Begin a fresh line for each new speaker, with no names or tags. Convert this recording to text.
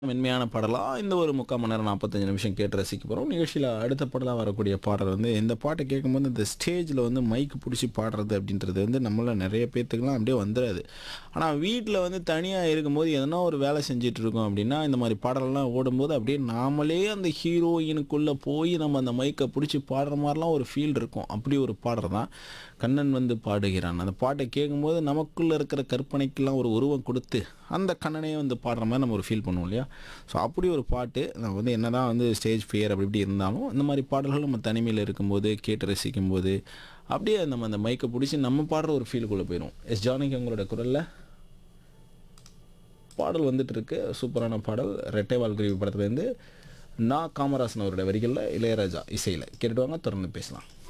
மென்மையான பாடலாக இந்த ஒரு முக்கால் மணி நேரம் நாற்பத்தஞ்சு நிமிஷம் கேட்டு ரசிக்க போகிறோம் நிகழ்ச்சியில் அடுத்த பாடலாக வரக்கூடிய பாடல் வந்து இந்த பாட்டை கேட்கும்போது இந்த ஸ்டேஜில் வந்து மைக்கு பிடிச்சி பாடுறது அப்படின்றது வந்து நம்மள நிறைய பேர்த்துக்குலாம் அப்படியே வந்துடாது ஆனால் வீட்டில் வந்து தனியாக இருக்கும்போது எதனா ஒரு வேலை செஞ்சுட்டு இருக்கோம் அப்படின்னா இந்த மாதிரி பாடலெல்லாம் ஓடும்போது அப்படியே நாமளே அந்த ஹீரோயினுக்குள்ளே போய் நம்ம அந்த மைக்கை பிடிச்சி பாடுற மாதிரிலாம் ஒரு ஃபீல் இருக்கும் அப்படி ஒரு பாடல் தான் கண்ணன் வந்து பாடுகிறான் அந்த பாட்டை கேட்கும்போது நமக்குள்ளே இருக்கிற கற்பனைக்கெல்லாம் ஒரு உருவம் கொடுத்து அந்த கண்ணனே வந்து பாடுற மாதிரி நம்ம ஒரு ஃபீல் பண்ணுவோம் இல்லையா ஸோ அப்படி ஒரு பாட்டு நம்ம வந்து என்ன தான் வந்து ஸ்டேஜ் ஃபியர் அப்படி இப்படி இருந்தாலும் இந்த மாதிரி பாடல்கள் நம்ம தனிமையில் இருக்கும்போது கேட்டு ரசிக்கும் போது அப்படியே நம்ம அந்த மைக்கை பிடிச்சி நம்ம பாடுற ஒரு ஃபீலுக்குள்ளே போயிடும் எஸ் ஜானகி அவங்களோட குரலில் பாடல் வந்துட்டு இருக்கு சூப்பரான பாடல் ரெட்டை வாழ்க்கை படத்துலேருந்து நான் காமராசன் அவருடைய வரிகளில் இளையராஜா இசையில் கேட்டுட்டு வாங்க தொடர்ந்து பேசலாம்